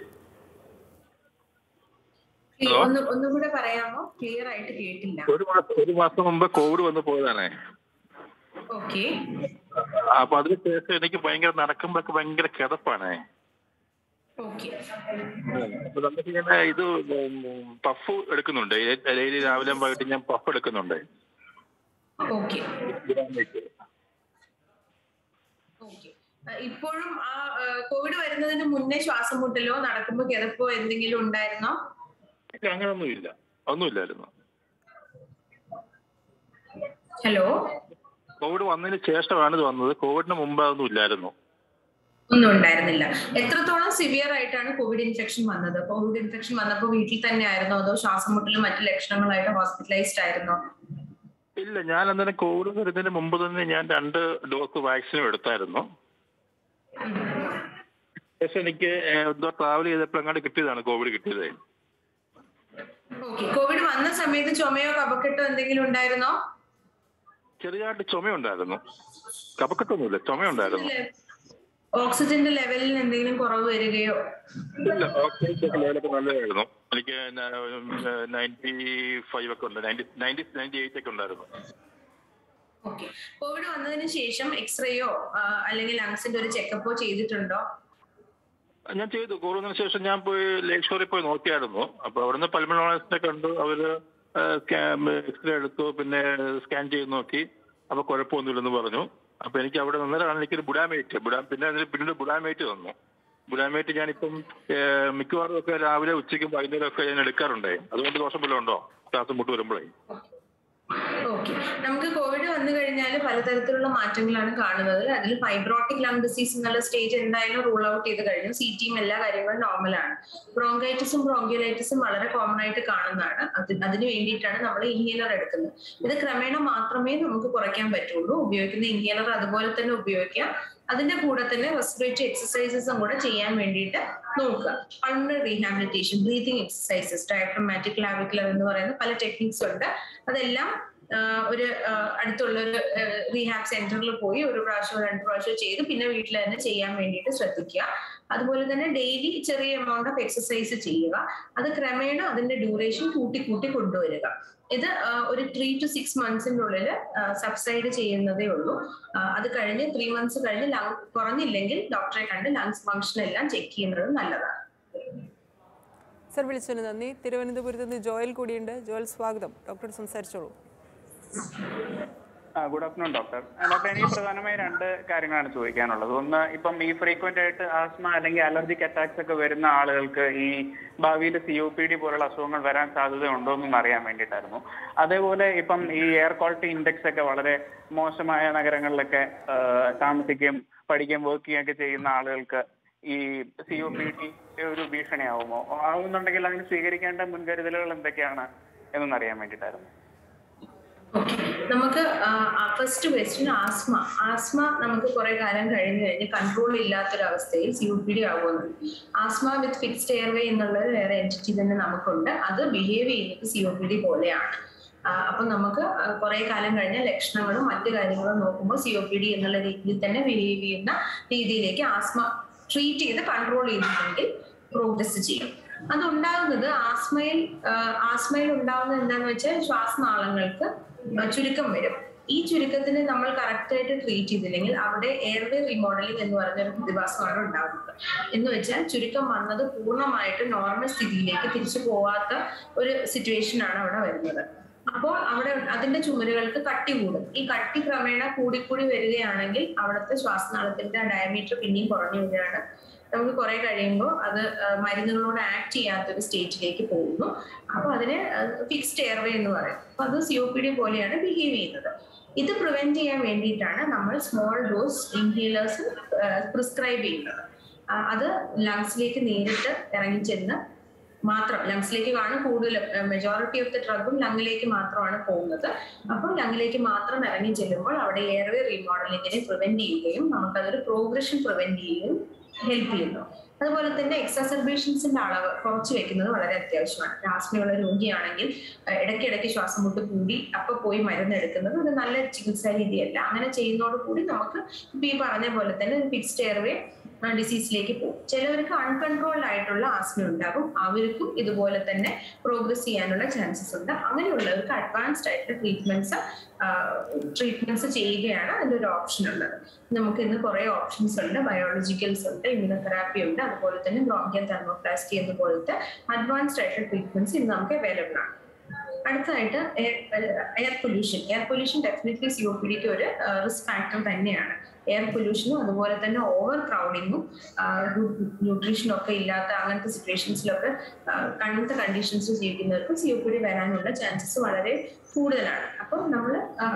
ഹലോ? ഒന്ന് ഒന്നുകൂടെ പറയാമോ ക്ലിയർ ആയിട്ട് കേട്ടില്ല ഒരു മാസം ഒരു മാസം മുമ്പ് കോവിഡ് വന്ന് പോയതാണേ ഓക്കെ അപ്പൊ അതിന് ശേഷം എനിക്ക് ഭയങ്കര നടക്കുമ്പോഴൊക്കെ ഭയങ്കര കിതപ്പാണേ ഓക്കെ അപ്പൊ നമുക്കിങ്ങനെ ഇത് പഫ് എടുക്കുന്നുണ്ട് ഡെയിലി രാവിലെ വൈകിട്ട് ഞാൻ പഫ് എടുക്കുന്നുണ്ട് ഓക്കെ ഓക്കെ ഇപ്പോഴും ആ കോവിഡ് വരുന്നതിന് മുന്നേ ശ്വാസം മുട്ടലോ നടക്കുമ്പോ കിതപ്പോ എന്തെങ്കിലും ഉണ്ടായിരുന്നോ എനിക്ക് അങ്ങനൊന്നുമില്ല ഒന്നുമില്ലായിരുന്നു ഹലോ കോവിഡ് വന്നതിന് ശേഷമാണ് ഇത് വന്നത് കോവിഡിന് മുമ്പ് അതൊന്നും ഇല്ലായിരുന്നു ഒന്നും ഉണ്ടായിരുന്നില്ല എത്രത്തോളം സിവിയർ ആയിട്ടാണ് കോവിഡ് ഇൻഫെക്ഷൻ വന്നത് കോവിഡ് ഇൻഫെക്ഷൻ വന്നപ്പോ വീട്ടിൽ തന്നെ ആയിരുന്നോ അതോ ശ്വാസം മുട്ടലും മറ്റു ലക്ഷണങ്ങളായിട്ട് ഹോസ്പിറ്റലൈസ്ഡ് ആയിരുന്നോ ഇല്ല ഞാൻ അന്നേരം കോവിഡ് വരുന്നതിന് മുമ്പ് തന്നെ ഞാൻ രണ്ട് ഡോസ് വാക്സിനും എടുത്തായിരുന്നു പക്ഷെ എനിക്ക് ഏഹ്, എന്തോ ട്രാവൽ ചെയ്തപ്പോൾ അങ്ങോട്ട് കിട്ടിയതാണ് കോവിഡ് കിട്ടിയത് ഓക്കെ കോവിഡ് വന്ന സമയത്ത് ചുമയോ കഫക്കെട്ടോ എന്തെങ്കിലും ഉണ്ടായിരുന്നോ ചെറിയതായിട്ട് ചുമയുണ്ടായിരുന്നു കപക്കെട്ടൊന്നുമില്ല ചുമയുണ്ടായിരുന്നു ഓക്സിജന്റെ ലെവലിൽ എന്തെങ്കിലും കുറവ് വരികയോ ഇല്ല ഓക്സിജൻ ലെവലൊക്കെ നല്ലതായിരുന്നു എനിക്ക് നയൻറ്റി ഫൈവ് ഒക്കെ ഉണ്ട് നയൻറ്റി നയൻറ്റി നയൻറ്റി എയ്റ്റ് ഒക്കെ ഉണ്ടായിരുന്നു ഓക്കെ കോവിഡ് വന്നതിന് ശേഷം എക്സ്റേയോ അല്ലെങ്കിൽ ലങ്സിന്റെ ഒരു ചെക്കപ്പോ ചെയ്തിട്ടുണ്ടോ ഞാൻ ചെയ്തു കോവിഡിന് ശേഷം ഞാൻ പോയി ലേക്ക് ഷോറിൽ പോയി നോക്കിയായിരുന്നു അപ്പൊ അവിടുന്ന് പൽമണോളജിസ്റ്റിനെ കണ്ടു അവര് എക്സ്റേ എടുത്തു പിന്നെ സ്കാൻ ചെയ്ത് നോക്കി അപ്പൊ കുഴപ്പമൊന്നുമില്ലെന്ന് പറഞ്ഞു അപ്പൊ എനിക്ക് അവിടെ നിന്നതാണ് എനിക്കൊരു ബുഡാമേറ്റ് ബുഡാ പിന്നെ അതിന് പിന്നീട് ബുഡാമേറ്റ് തന്നു ബുലാമേറ്റ് ഞാനിപ്പം ഏഹ്, മിക്കവാറും ഒക്കെ രാവിലെ ഉച്ചയ്ക്കും വൈകുന്നേരം ഒക്കെ ഞാൻ എടുക്കാറുണ്ടേ അതുകൊണ്ട് ദോഷം വല്ലതും ഉണ്ടോ ശ്വാസം മുട്ട് വരുമ്പോഴേ ഓക്കെ നമുക്ക് കോവിഡ് വന്നു കഴിഞ്ഞാൽ പലതരത്തിലുള്ള മാറ്റങ്ങളാണ് കാണുന്നത് അതിൽ ഫൈബ്രോട്ടിക് ലങ് ഡിസീസ് എന്നുള്ള സ്റ്റേജ് എന്തായാലും റൂൾ ഔട്ട് ചെയ്ത് കഴിഞ്ഞു സി ടിയും എല്ലാ കാര്യങ്ങളും നോർമലാണ് ബ്രോങ്കൈറ്റിസും ബ്രോങ്കുലൈറ്റിസും വളരെ കോമൺ ആയിട്ട് കാണുന്നതാണ് അത് അതിന് വേണ്ടിയിട്ടാണ് നമ്മൾ ഇൻഹേലർ എടുക്കുന്നത് ഇത് ക്രമേണ മാത്രമേ നമുക്ക് കുറയ്ക്കാൻ പറ്റുള്ളൂ ഉപയോഗിക്കുന്ന ഇൻഹേലർ അതുപോലെ തന്നെ ഉപയോഗിക്കാം അതിന്റെ കൂടെ തന്നെ റെസ്പിറേറ്ററി എക്സസൈസസും കൂടെ ചെയ്യാൻ വേണ്ടിയിട്ട് നോക്കുക pulmonary rehabilitation breathing exercises diaphragmatic clavicular എന്ന് പറയുന്ന പല ടെക്നിക്സ് ഉണ്ട് അതെല്ലാം ആഹ് ഒരു ആഹ് അടുത്തുള്ള ഒരു റീഹാബ് സെന്ററിൽ പോയി ഒരു പ്രാവശ്യം രണ്ട് പ്രാവശ്യം ചെയ്ത് പിന്നെ വീട്ടിൽ തന്നെ ചെയ്യാൻ വേണ്ടിയിട്ട് ശ്രദ്ധിക്കുക അതുപോലെ തന്നെ ഡെയിലി ചെറിയ എമൗണ്ട് ഓഫ് എക്സസൈസ് ചെയ്യുക അത് ക്രമേണ അതിന്റെ ഡ്യൂറേഷൻ കൂട്ടി കൂട്ടി കൊണ്ടുവരിക ഇത് ആഹ് ഒരു ത്രീ ടു സിക്സ് മന്ത്സിന്റെ ഉള്ളിൽ സബ്സൈഡ് ചെയ്യുന്നതേ ഉള്ളൂ ആഹ് അത് കഴിഞ്ഞ് ത്രീ മന്ത്സ് കഴിഞ്ഞ് ലങ് കുറഞ്ഞില്ലെങ്കിൽ ഡോക്ടറെ കണ്ട് ലങ്സ് ഫംഗ്ഷൻ എല്ലാം ചെക്ക് ചെയ്യുന്നത് നല്ലതാണ് സർ വിളിച്ചതിന് നന്ദി തിരുവനന്തപുരത്ത് നിന്ന് ജോയൽ കൂടിയുണ്ട് ജോയൽ സ്വാഗതം ഡോക്ടർ സംസാരിച്ചോളൂ ഗുഡ് ആഫ്റ്റർനൂൺ ഡോക്ടർ ഡോക്ടർ എനിക്ക് പ്രധാനമായി രണ്ട് കാര്യങ്ങളാണ് ചോദിക്കാനുള്ളത് ഒന്ന് ഇപ്പം ഈ ഫ്രീക്വന്റ് ആയിട്ട് ആസ്മ അല്ലെങ്കിൽ അലർജിക് അറ്റാക്സ് ഒക്കെ വരുന്ന ആളുകൾക്ക് ഈ ഭാവിയിൽ സി ഒ പി ഡി പോലുള്ള അസുഖങ്ങൾ വരാൻ സാധ്യതയുണ്ടോ എന്നൊന്ന് അറിയാൻ വേണ്ടിയിട്ടായിരുന്നു അതേപോലെ ഇപ്പം ഈ എയർ ക്വാളിറ്റി ഇൻഡെക്സ് ഒക്കെ വളരെ മോശമായ നഗരങ്ങളിലൊക്കെ ആ, താമസിക്കുകയും പഠിക്കുകയും വർക്ക് ചെയ്യുകയൊക്കെ ചെയ്യുന്ന ആളുകൾക്ക് ഈ സി ഒ പി ഡി ഒരു ഭീഷണിയാവുമോ ആവുന്നുണ്ടെങ്കിൽ അതിന് സ്വീകരിക്കേണ്ട മുൻകരുതലുകൾ എന്തൊക്കെയാണ് എന്നൊന്ന് അറിയാൻ വേണ്ടിയിട്ടായിരുന്നു ഓക്കെ നമുക്ക് ഫസ്റ്റ് ക്വസ്റ്റ്യൻ ആസ്മ ആസ്മ നമുക്ക് കുറെ കാലം കഴിഞ്ഞ് കഴിഞ്ഞ് കൺട്രോൾ ഇല്ലാത്തൊരവസ്ഥയിൽ സി യു പി ഡി ആകുമെന്നുണ്ട് ആസ്മ വിത്ത് ഫിക്സ്ഡ് എയർവേ എന്നുള്ള ഒരു വേറെ എൻറ്റിറ്റി തന്നെ നമുക്കുണ്ട് അത് ബിഹേവ് ചെയ്യുന്നത് സി ഒ പി ഡി പോലെയാണ് ആ, അപ്പൊ നമുക്ക് കുറെ കാലം കഴിഞ്ഞ ലക്ഷണങ്ങളും മറ്റു കാര്യങ്ങളും നോക്കുമ്പോൾ സി ഒ പി ഡി എന്നുള്ള രീതിയിൽ തന്നെ ബിഹേവ് ചെയ്യുന്ന രീതിയിലേക്ക് ആസ്മ ട്രീറ്റ് ചെയ്ത് കൺട്രോൾ ചെയ്തിട്ടുണ്ടെങ്കിൽ പ്രോഗ്രസ് ചെയ്യും അതുണ്ടാകുന്നത് ആസ്മയിൽ ആ, ആസ്മയിൽ ഉണ്ടാകുന്നത് എന്താന്ന് വെച്ചാൽ ശ്വാസനാളങ്ങൾക്ക് ചുരുക്കം വരും ഈ ചുരുക്കത്തിന് നമ്മൾ കറക്റ്റ് ആയിട്ട് ട്രീറ്റ് ചെയ്തില്ലെങ്കിൽ അവിടെ എയർവേ റീമോഡലിംഗ് എന്ന് പറയുന്ന ഒരു പ്രതിഭാസമാണ് ഉണ്ടാകുന്നത് എന്ന് വെച്ചാൽ ചുരുക്കം വന്നത് പൂർണ്ണമായിട്ട് നോർമൽ സ്ഥിതിയിലേക്ക് തിരിച്ചു പോവാത്ത ഒരു സിറ്റുവേഷൻ ആണ് അവിടെ വരുന്നത് അപ്പോൾ അവിടെ അതിന്റെ ചുമരുകൾക്ക് കട്ടി കൂടും ഈ കട്ടി ക്രമേണ കൂടിക്കൂടി വരികയാണെങ്കിൽ അവിടുത്തെ ശ്വാസനാളത്തിന്റെ ഡയമീറ്റർ പിന്നെയും കുറഞ്ഞു വരികയാണ് നമുക്ക് കുറെ കഴിയുമ്പോൾ അത് ആ, മരുന്നുകളോട് ആക്ട് ചെയ്യാത്ത ഒരു സ്റ്റേറ്റിലേക്ക് പോകുന്നു അപ്പൊ അതിന് ഫിക്സ്ഡ് എയർവേ എന്ന് പറയും അപ്പൊ അത് സി ഒ പി ഡി പോലെയാണ് ബിഹേവ് ചെയ്യുന്നത് ഇത് പ്രിവെന്റ് ചെയ്യാൻ വേണ്ടിയിട്ടാണ് നമ്മൾ സ്മോൾ ഡോസ് ഇൻഹേലേഴ്സ് പ്രിസ്ക്രൈബ് ചെയ്യുന്നത് ആ, അത് ലങ്സിലേക്ക് നേരിട്ട് ഇറങ്ങിച്ചെന്ന് മാത്രം ലങ്സിലേക്ക് ആണ് കൂടുതൽ മെജോറിറ്റി ഓഫ് ദ ഡ്രഗും ലങ്ങിലേക്ക് മാത്രമാണ് പോകുന്നത് അപ്പോൾ ലങ്ങിലേക്ക് മാത്രം ഇറങ്ങി ചെല്ലുമ്പോൾ അവിടെ എയർവേ റീമോഡലിങ്ങിനെ പ്രിവെന്റ് ചെയ്യുകയും നമുക്കതൊരു പ്രോഗ്രഷൻ പ്രിവെന്റ് ചെയ്യുകയും ഹെൽപ്പ് ചെയ്യുന്നു അതുപോലെ തന്നെ എക്സസർബേഷൻസിന്റെ അളവ് കുറച്ച് വെക്കുന്നത് വളരെ അത്യാവശ്യമാണ് ആസ്മയുള്ള രോഗിയാണെങ്കിൽ അഹ് ഇടയ്ക്കിടയ്ക്ക് ശ്വാസം മുട്ട് കൂടി അപ്പൊ പോയി മരുന്ന് എടുക്കുന്നത് ഒരു നല്ല ചികിത്സാ രീതിയല്ല അങ്ങനെ ചെയ്യുന്നതോട് കൂടി നമുക്ക് ഇപ്പൊ ഈ പറഞ്ഞ പോലെ തന്നെ ഒരു ഫിക്സ്ഡ് എയർവേ ഡിസീസിലേക്ക് പോകും ചിലവർക്ക് അൺകൺട്രോൾഡ് ആയിട്ടുള്ള ആസ്മ ഉണ്ടാകും അവർക്കും ഇതുപോലെ തന്നെ പ്രോഗ്രസ് ചെയ്യാനുള്ള ചാൻസസ് ഉണ്ട് അങ്ങനെയുള്ളവർക്ക് അഡ്വാൻസ്ഡ് ആയിട്ടുള്ള ട്രീറ്റ്മെന്റ്സ് ട്രീറ്റ്മെന്റ്സ് ചെയ്യുകയാണ് അതിന്റെ ഒരു ഓപ്ഷൻ ഉള്ളത് നമുക്ക് ഇന്ന് കുറെ ഓപ്ഷൻസ് ഉണ്ട് ബയോളജിക്കൽസ് ഉണ്ട് ഇമ്മ്യൂണോതെറാപ്പി ഉണ്ട് അതുപോലെ തന്നെ ബ്രോങ്കിയൽ തെർമോപ്ലാസ്റ്റി എന്ന പോലത്തെ അഡ്വാൻസ്ഡ് ആയിട്ടുള്ള ട്രീറ്റ്മെന്റ്സ് ഇന്ന് നമുക്ക് അവൈലബിൾ ആണ് അടുത്തായിട്ട് air pollution air pollution definitely C O P ഡിക്ക് ഒരു റിസ്ക് ഫാക്ടർ തന്നെയാണ് എയർ പൊല്യൂഷനും അതുപോലെ തന്നെ ഓവർ ക്രൗഡിങ്ങും ന്യൂട്രീഷനും ഒക്കെ ഇല്ലാത്ത അങ്ങനത്തെ സിറ്റുവേഷൻസിലൊക്കെ അങ്ങനത്തെ കണ്ടീഷൻസ് ജീവിക്കുന്നവർക്ക് സി ഒ പി ഡി വരാനുള്ള ചാൻസസ് വളരെ കൂടുതലാണ് അപ്പം നമ്മൾ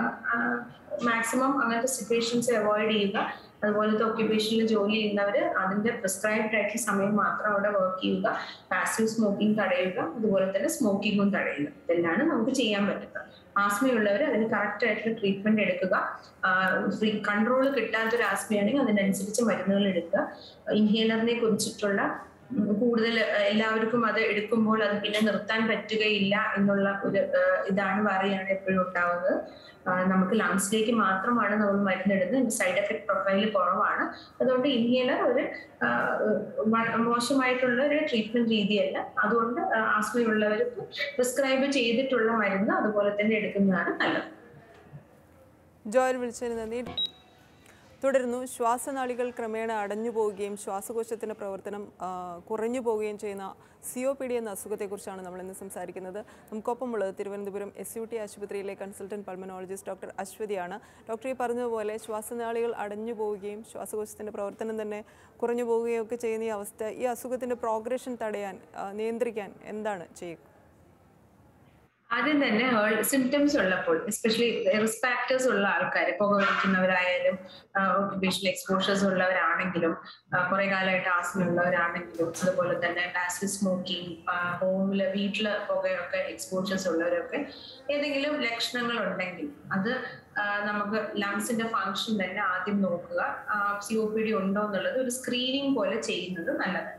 മാക്സിമം അങ്ങനത്തെ സിറ്റുവേഷൻസ് അവോയ്ഡ് ചെയ്യുക അതുപോലത്തെ ഒക്യുപേഷനിൽ ജോലി ചെയ്യുന്നവർ അതിന്റെ പ്രിസ്ക്രൈബ്ഡ് ആയിട്ടുള്ള സമയം മാത്രം അവിടെ വർക്ക് ചെയ്യുക പാസീവ് സ്മോക്കിംഗ് തടയുക അതുപോലെ തന്നെ സ്മോക്കിങ്ങും തടയുക ഇതെല്ലാം നമുക്ക് ചെയ്യാൻ പറ്റുന്നത് ആസ്മയുള്ളവർ അതിന് കറക്റ്റ് ആയിട്ടുള്ള ട്രീറ്റ്മെന്റ് എടുക്കുക ഫ്രീ കൺട്രോൾ കിട്ടാത്തൊരു ആസ്മയാണെങ്കിൽ അതിനനുസരിച്ച് മരുന്നുകൾ എടുക്കുക ഇൻഹേലറിനെ കുറിച്ചിട്ടുള്ള ഉം, കൂടുതൽ അഹ് എല്ലാവർക്കും അത് എടുക്കുമ്പോൾ അത് പിന്നെ നിർത്താൻ പറ്റുകയില്ല എന്നുള്ള ഒരു അഹ് ഇതാണ് പറയാണ് എപ്പോഴും ഉണ്ടാവുന്നത് ആഹ് നമുക്ക് ലങ്സിലേക്ക് മാത്രമാണ് നമ്മൾ മരുന്നിടുന്നത് സൈഡ് എഫക്ട് പ്രൊഫൈൽ കുറവാണ് അതുകൊണ്ട് ഇൻഹേലർ ഒരു ആഹ് വ- മോശമായിട്ടുള്ള ഒരു ട്രീറ്റ്മെന്റ് രീതിയല്ല അതുകൊണ്ട് ആഹ് ആസ്മയുള്ളവർക്ക് പ്രിസ്ക്രൈബ് ചെയ്തിട്ടുള്ള മരുന്ന് അതുപോലെ തന്നെ എടുക്കുന്നതാണ് നല്ലത് ജോയൽ വിളിച്ചതിന് നന്ദി തുടർന്നു ശ്വാസനാളികൾ ക്രമേണ അടഞ്ഞു പോവുകയും ശ്വാസകോശത്തിൻ്റെ പ്രവർത്തനം ആ, കുറഞ്ഞു പോവുകയും ചെയ്യുന്ന സി ഒ പി ഡി എന്ന അസുഖത്തെക്കുറിച്ചാണ് നമ്മൾ ഇന്ന് സംസാരിക്കുന്നത് നമുക്കൊപ്പമുള്ളത് തിരുവനന്തപുരം എസ് യു ടി ആശുപത്രിയിലെ കൺസൾട്ടന്റ് പൾമനോളജിസ്റ്റ് ഡോക്ടർ അശ്വതിയാണ് ഡോക്ടർ ഈ പറഞ്ഞതുപോലെ ശ്വാസനാളികൾ അടഞ്ഞു പോവുകയും ശ്വാസകോശത്തിൻ്റെ പ്രവർത്തനം തന്നെ കുറഞ്ഞു പോവുകയും ഒക്കെ ചെയ്യുന്ന ഈ അവസ്ഥ ഈ അസുഖത്തിൻ്റെ പ്രോഗ്രഷൻ തടയാൻ ആ, നിയന്ത്രിക്കാൻ എന്താണ് ചെയ്യുക ആദ്യം തന്നെ സിംറ്റംസ് ഉള്ളപ്പോൾ എസ്പെഷ്യലി റിസ്ക് ഫാക്ടേഴ്സ് ഉള്ള ആൾക്കാർ പുകവലിക്കുന്നവരായാലും ഒക്യുപേഷണൽ എക്സ്പോഷേഴ്സ് ഉള്ളവരാണെങ്കിലും കുറെ കാലമായിട്ട് ആസ്മ ഉള്ളവരാണെങ്കിലും അതുപോലെ തന്നെ പാസീവ് സ്മോക്കിംഗ് ഹോമില് വീട്ടില് പുകയൊക്കെ എക്സ്പോഷേഴ്സ് ഉള്ളവരൊക്കെ ഏതെങ്കിലും ലക്ഷണങ്ങൾ ഉണ്ടെങ്കിൽ അത് ആ, നമുക്ക് ലങ്സിന്റെ ഫങ്ഷൻ തന്നെ ആദ്യം നോക്കുക സി ഒ പി ഡി ഉണ്ടോ എന്നുള്ളത് ഒരു സ്ക്രീനിങ് പോലെ ചെയ്യുന്നത് നല്ലതായിരിക്കും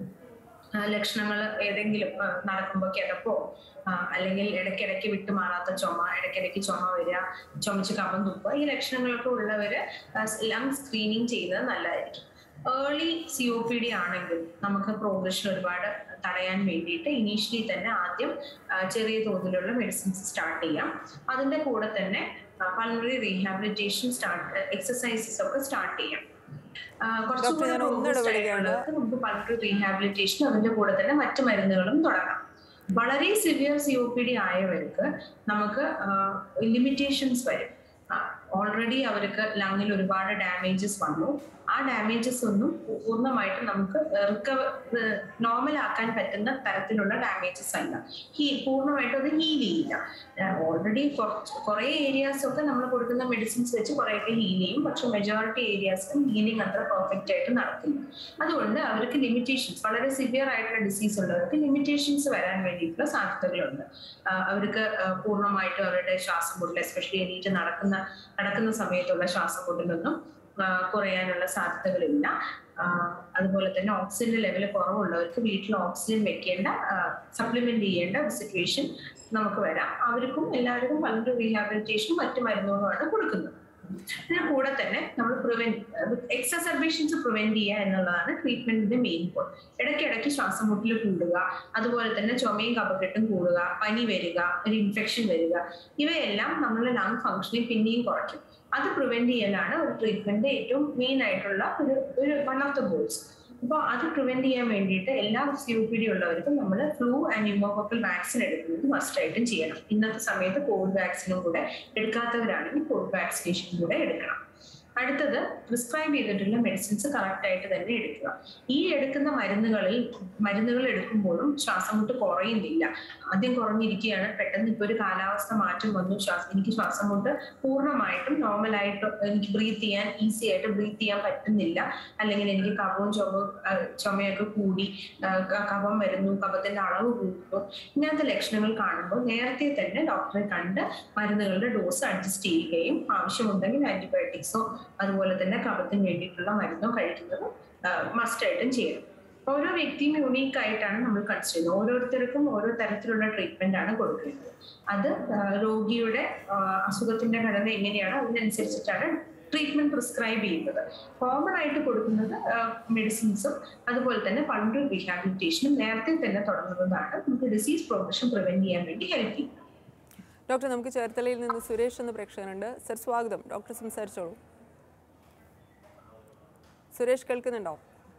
ലക്ഷണങ്ങൾ ഏതെങ്കിലും ആ, നടക്കുമ്പോൾ കിടപ്പോ ആ, അല്ലെങ്കിൽ ഇടയ്ക്കിടയ്ക്ക് വിട്ടുമാറാത്ത ചുമ ഇടയ്ക്കിടയ്ക്ക് ചുമ വരിക ചുമച്ച് കഫം തുപ്പുക ഈ ലക്ഷണങ്ങളൊക്കെ ഉള്ളവര് ലങ് സ്ക്രീനിങ് ചെയ്യുന്നത് നല്ലതായിരിക്കും early C O P D ആണെങ്കിൽ നമുക്ക് പ്രോഗ്രഷൻ ഒരുപാട് തടയാൻ വേണ്ടിയിട്ട് ഇനീഷ്യലി തന്നെ ആദ്യം ആ, ചെറിയ തോതിലുള്ള മെഡിസിൻസ് സ്റ്റാർട്ട് ചെയ്യാം അതിന്റെ കൂടെ തന്നെ പൾമറി റീഹാബിലിറ്റേഷൻ സ്റ്റാർട്ട് എക്സസൈസസ് ഒക്കെ സ്റ്റാർട്ട് ചെയ്യാം ആ, കുറച്ചും ഡോക്ടർ, കൂടെ ഞാൻ ഒന്ന് robust ഇടപെടുകയാണ്. ആയിട്ടുള്ളവർക്ക് നമുക്ക് പൾമറി റീഹാബിലിറ്റേഷൻ അതിന്റെ കൂടെ തന്നെ മറ്റു മരുന്നുകളും തുടങ്ങാം വളരെ severe C O P D ആയവർക്ക് നമുക്ക് ലിമിറ്റേഷൻസ് വരും ഓൾറെഡി അവർക്ക് ലങ്ങിൽ ഒരുപാട് ഡാമേജസ് വന്നു ആ ഡാമേജസ് ഒന്നും പൂർണ്ണമായിട്ട് നമുക്ക് റിക്കവർ നോർമൽ ആക്കാൻ പറ്റുന്ന തരത്തിലുള്ള ഡാമേജസ് അല്ല ഹീ പൂർണ്ണമായിട്ടും അത് ഹീൽ ചെയ്യില്ല ഓൾറെഡി കുറെ ഏരിയാസ് ഒക്കെ നമ്മൾ കൊടുക്കുന്ന മെഡിസിൻസ് വെച്ച് കുറേയൊക്കെ ഹീൽ ചെയ്യും പക്ഷെ മെജോറിറ്റി ഏരിയാസിലും ഹീലിംഗ് അത്ര പെർഫെക്റ്റ് ആയിട്ട് നടക്കില്ല അതുകൊണ്ട് അവർക്ക് ലിമിറ്റേഷൻസ് വളരെ സിവിയർ ആയിട്ടുള്ള ഡിസീസ് ഉള്ളവർക്ക് ലിമിറ്റേഷൻസ് വരാൻ വേണ്ടിയിട്ടുള്ള സാധ്യതകളുണ്ട് ആ, അവർക്ക് ആ, പൂർണ്ണമായിട്ടും അവരുടെ ശ്വാസം മുട്ടൽ എസ്പെഷ്യലി എണീറ്റ് നടക്കുന്ന നടക്കുന്ന സമയത്തുള്ള ശ്വാസം മുട്ടലൊന്നും ആ, കുറയാനുള്ള സാധ്യതകളില്ല ആ, അതുപോലെ തന്നെ ഓക്സിജൻ ലെവൽ കുറവുള്ളവർക്ക് വീട്ടിൽ ഓക്സിജൻ വെക്കേണ്ട സപ്ലിമെന്റ് ചെയ്യേണ്ട ഒരു സിറ്റുവേഷൻ നമുക്ക് വരാം അവർക്കും എല്ലാവർക്കും പലരും റീഹാബിലിറ്റേഷൻ മറ്റു മരുന്നുകളുമാണ് കൊടുക്കുന്നത് ഇതിന് കൂടെ തന്നെ നമ്മൾ പ്രിവെന്റ് എക്സസർബേഷൻസ് പ്രിവെന്റ് ചെയ്യുക എന്നുള്ളതാണ് ട്രീറ്റ്മെന്റിന്റെ മെയിൻ ഗോൾ ഇടയ്ക്കിടയ്ക്ക് ശ്വാസം മുട്ടൽ കൂടുക അതുപോലെ തന്നെ ചുമയും കഫക്കെട്ടും കൂടുക പനി വരിക ഒരു ഇൻഫെക്ഷൻ വരിക ഇവയെല്ലാം നമ്മുടെ ലങ് ഫംഗ്ഷനിങ് പിന്നെയും കുറയ്ക്കും അത് പ്രിവെന്റ് ചെയ്യലാണ് ഒരു ട്രീറ്റ്മെന്റ് ഏറ്റവും മെയിൻ ആയിട്ടുള്ള ഒരു ഒരു വൺ ഓഫ് ദ ഗോൾസ് അപ്പോൾ അത് പ്രിവെന്റ് ചെയ്യാൻ വേണ്ടിയിട്ട് എല്ലാ സി ഒ പി ഡി ഉള്ളവർക്കും നമ്മൾ ഫ്ലൂ ആൻഡ് ന്യൂമോകോക്കൽ വാക്സിൻ എടുക്കുന്നത് മസ്റ്റ് ആയിട്ടും ചെയ്യണം ഇന്നത്തെ സമയത്ത് കോവിഡ് വാക്സിനും കൂടെ എടുക്കാത്തവരാണെങ്കിൽ കോവിഡ് വാക്സിനേഷൻ കൂടെ എടുക്കണം അടുത്തത് പ്രിസ്ക്രൈബ് ചെയ്തിട്ടുള്ള മെഡിസിൻസ് കറക്റ്റ് ആയിട്ട് തന്നെ എടുക്കുക ഈ എടുക്കുന്ന മരുന്നുകളിൽ മരുന്നുകൾ എടുക്കുമ്പോഴും ശ്വാസമുട്ട് കുറയുന്നില്ല ആദ്യം കുറഞ്ഞിരിക്കുകയാണ് പെട്ടെന്ന് ഇപ്പൊ ഒരു കാലാവസ്ഥ മാറ്റം വന്നു ശ്വാസം എനിക്ക് ശ്വാസമുട്ട് പൂർണ്ണമായിട്ടും നോർമലായിട്ട് എനിക്ക് ബ്രീത്ത് ചെയ്യാൻ ഈസി ആയിട്ട് ബ്രീത്ത് ചെയ്യാൻ പറ്റുന്നില്ല അല്ലെങ്കിൽ എനിക്ക് കഫവും ചുമ ചുമയൊക്കെ കൂടി ആ, ക- കഫം വരുന്നു കഫത്തിന്റെ അളവ് കൂടുന്നു ഇങ്ങനത്തെ ലക്ഷണങ്ങൾ കാണുമ്പോൾ നേരത്തെ തന്നെ ഡോക്ടറെ കണ്ട് മരുന്നുകളുടെ ഡോസ് അഡ്ജസ്റ്റ് ചെയ്യുകയും ആവശ്യമുണ്ടെങ്കിൽ ആന്റിബയോട്ടിക്സോ അതുപോലെ തന്നെ കഫത്തിന് വേണ്ടിയിട്ടുള്ള മരുന്നോ കഴിക്കുന്നത് മസ്റ്റ് ആയിട്ടും ചെയ്യണം ഓരോ വ്യക്തിയും യുണീക്ക് ആയിട്ടാണ് നമ്മൾ കൺസിഡർ ചെയ്യുന്നത് ഓരോരുത്തർക്കും ഓരോ തരത്തിലുള്ള ട്രീറ്റ്മെന്റ് ആണ് കൊടുക്കുന്നത് അത് ആ, രോഗിയുടെ ആ, അസുഖത്തിന്റെ ഘടന എങ്ങനെയാണ് അതിനനുസരിച്ചിട്ടാണ് ട്രീറ്റ്മെന്റ് പ്രിസ്ക്രൈബ് ചെയ്യുന്നത് കോമൺ ആയിട്ട് കൊടുക്കുന്നത് മെഡിസിൻസും അതുപോലെ തന്നെ പൾമറി റീഹാബിലിറ്റേഷനും നേരത്തെ തന്നെ തുടങ്ങുന്നതാണ് നമുക്ക് ഡിസീസ് പ്രോഗ്രഷൻ പ്രിവെന്റ് ചെയ്യാൻ വേണ്ടി ഹെൽപ്പ് ചെയ്യും ഡോക്ടർ നമുക്ക് ചേർത്തലയിൽ നിന്ന് സുരേഷ് എന്ന പ്രേക്ഷകനുണ്ട് സർ സ്വാഗതം ഡോക്ടർ സംസാരിച്ചോളൂ സുരേഷ് കേൾക്കുന്നുണ്ടോ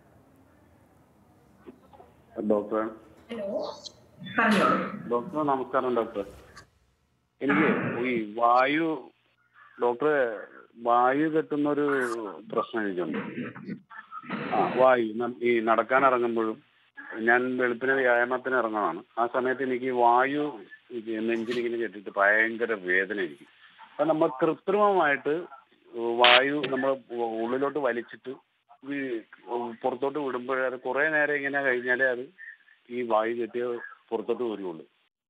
ഡോക്ടർ ഹലോ പറഞ്ഞോളൂ ഡോക്ടർ നമസ്കാരം ഡോക്ടർ എനിക്ക് ഈ വായു ഡോക്ടറെ വായു കെട്ടുന്ന ഒരു പ്രശ്നം എനിക്കുണ്ട് ആ വായു ന- ഈ നടക്കാൻ ഇറങ്ങുമ്പോഴും ഞാൻ വെളുപ്പിന് വ്യായാമത്തിന് ഇറങ്ങുന്നതാണ് ആ സമയത്ത് എനിക്ക് വായു ഇത് നെഞ്ചിലിങ്ങനെ കെട്ടിട്ട് ഭയങ്കര വേദന എനിക്ക് അപ്പൊ നമ്മൾ കൃത്രിമമായിട്ട് വായു നമ്മൾ ഉള്ളിലോട്ട് വലിച്ചിട്ട് ഈ പുറത്തോട്ട് വിടുമ്പോഴേ അത് കുറെ നേരം ഇങ്ങനെ കഴിഞ്ഞാലേ അത് ഈ വായു കെട്ടിയ പുറത്തോട്ട് വരുള്ളൂ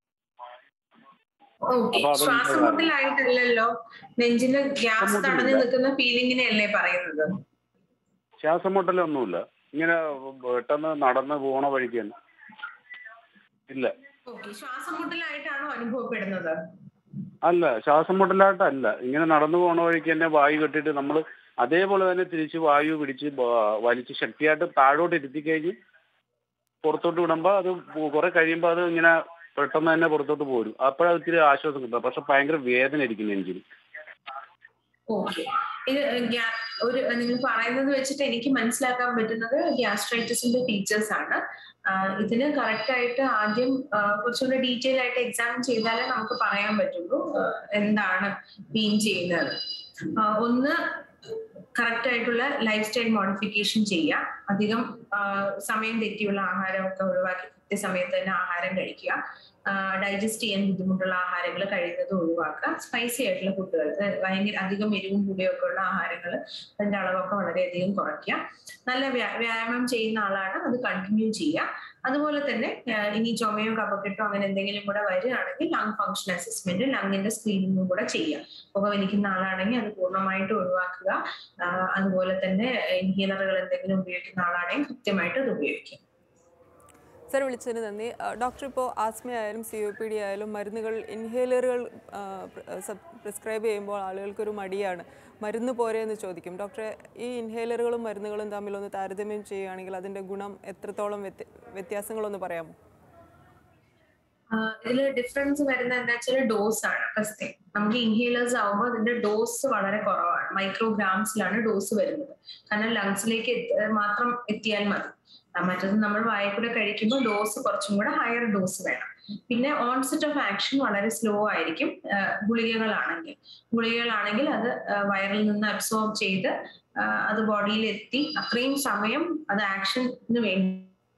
ഓക്കെ അപ്പൊ അതൊന്നും ശ്വാസമുട്ടലായിട്ടല്ലല്ലോ നെഞ്ചിന് ഗ്യാസ് തടഞ്ഞു നിൽക്കുന്ന ഫീലിങ്ങിനെയല്ലേ പറയുന്നത് ശ്വാസം മുട്ടലൊന്നുമില്ല ഇങ്ങനെ പെട്ടെന്ന് നടന്ന് പോണ വഴിക്ക് തന്നെ ഇല്ല ഓക്കെ ശ്വാസമുട്ടലായിട്ടാണോ അനുഭവപ്പെടുന്നത് അല്ല ശ്വാസം മുട്ടലായിട്ടല്ല ഇങ്ങനെ നടന്നു പോണ വഴിക്ക് തന്നെ വായു കെട്ടിട്ട് നമ്മൾ അതേപോലെ തന്നെ തിരിച്ച് വായു പിടിച്ച് ബ- വലിച്ച് ശക്തിയായിട്ട് താഴോട്ട് ഇരുത്തി കഴിഞ്ഞ് പുറത്തോട്ട് വിടുമ്പോ അത് കുറെ കഴിയുമ്പോൾ അത് ഇങ്ങനെ പെട്ടെന്ന് തന്നെ പുറത്തോട്ട് പോരും അപ്പോഴത് ഇത്തിരി ആശ്വാസം കിട്ടും പക്ഷെ ഭയങ്കര വേദന ഇരിക്കും നെഞ്ചിൽ ഓക്കെ ഇത് ഗ്യാ- ഒരു നിങ്ങൾ പറയുന്നത് വെച്ചിട്ട് എനിക്ക് മനസ്സിലാക്കാൻ പറ്റുന്നത് ഗ്യാസ്ട്രൈറ്റിസിന്റെ ഫീച്ചേഴ്സ് ആണ് ആ, ഇതിന് കറക്റ്റ് ആയിട്ട് ആദ്യം ആ, കുറച്ചുകൂടെ ഡീറ്റെയിൽ ആയിട്ട് എക്സാമിൻ ചെയ്താലേ നമുക്ക് പറയാൻ പറ്റുള്ളൂ ആ, എന്താണ് മീൻ ചെയ്യുന്നത് ആ, ഒന്ന് കറക്റ്റ് ആയിട്ടുള്ള ലൈഫ് സ്റ്റൈൽ മോഡിഫിക്കേഷൻ ചെയ്യുക അധികം ആ, സമയം തെറ്റിയുള്ള ആഹാരമൊക്കെ ഒഴിവാക്കി കൃത്യസമയത്ത് തന്നെ ആഹാരം കഴിക്കുക ഡൈജസ്റ്റ് ചെയ്യാൻ ബുദ്ധിമുട്ടുള്ള ആഹാരങ്ങൾ കഴിയുന്നത് ഒഴിവാക്കുക സ്പൈസി ആയിട്ടുള്ള ഫുഡുകൾ ഭയങ്കര അധികം എരിവും പുളിയൊക്കെ ഉള്ള ആഹാരങ്ങൾ അതിന്റെ അളവൊക്കെ വളരെയധികം കുറയ്ക്കുക നല്ല വ്യാ- വ്യായാമം ചെയ്യുന്ന ആളാണ് അത് കണ്ടിന്യൂ ചെയ്യുക അതുപോലെ തന്നെ ആ, ഇനി ചുമയോ കഫക്കെട്ടോ അങ്ങനെ എന്തെങ്കിലും കൂടെ വരികയാണെങ്കിൽ ലങ് ഫംഗ്ഷൻ അസസ്മെന്റ് ലങ്ങിന്റെ സ്ക്രീനിങ്ങും കൂടെ ചെയ്യുക പുകവലിക്കുന്ന ആളാണെങ്കിൽ അത് പൂർണ്ണമായിട്ട് ഒഴിവാക്കുക ആ, അതുപോലെ തന്നെ ഇൻഹീലറുകൾ എന്തെങ്കിലും ഉപയോഗിക്കുന്ന ആളാണെങ്കിൽ കൃത്യമായിട്ട് അത് ഉപയോഗിക്കുക സർ വിളിച്ചതിന് നന്ദി ആ, ഡോക്ടർ ഇപ്പോൾ ആസ്മ ആയാലും സി ഒ പി ഡി ആയാലും മരുന്നുകൾ ഇൻഹേലറുകൾ പ്രിസ്ക്രൈബ് ചെയ്യുമ്പോൾ ആളുകൾക്കൊരു മടിയാണ് മരുന്ന് പോരെ എന്ന് ചോദിക്കും ഡോക്ടറെ ഈ ഇൻഹേലറുകളും മരുന്നുകളും തമ്മിലൊന്ന് താരതമ്യം ചെയ്യുകയാണെങ്കിൽ അതിൻ്റെ ഗുണം എത്രത്തോളം വ്യത്യ- വ്യത്യാസങ്ങളൊന്ന് പറയാമോ ഇതിൽ ഡിഫറൻസ് വരുന്ന എന്താ വെച്ചാൽ ഡോസ് ആണ് ഫസ്റ്റ് നമുക്ക് ഇൻഹേലേഴ്സ് ആവുമ്പോൾ അതിന്റെ ഡോസ് വളരെ കുറവാണ് മൈക്രോഗ്രാംസിലാണ് ഡോസ് വരുന്നത് കാരണം ലങ്സിലേക്ക് മാത്രം എത്തിയാൽ മതി ആ, മറ്റത് നമ്മൾ വായക്കൂടെ കഴിക്കുമ്പോൾ ഡോസ് കുറച്ചും കൂടെ ഹയർ ഡോസ് വേണം പിന്നെ ഓൺസെറ്റ് ഓഫ് ആക്ഷൻ വളരെ സ്ലോ ആയിരിക്കും ആ, ഗുളികകളാണെങ്കിൽ ഗുളികകളാണെങ്കിൽ അത് ആ, വയറിൽ നിന്ന് അബ്സോർബ് ചെയ്ത് ആ, അത് ബോഡിയിൽ എത്തി അത്രയും സമയം അത് ആക്ഷന് വേണ്ടി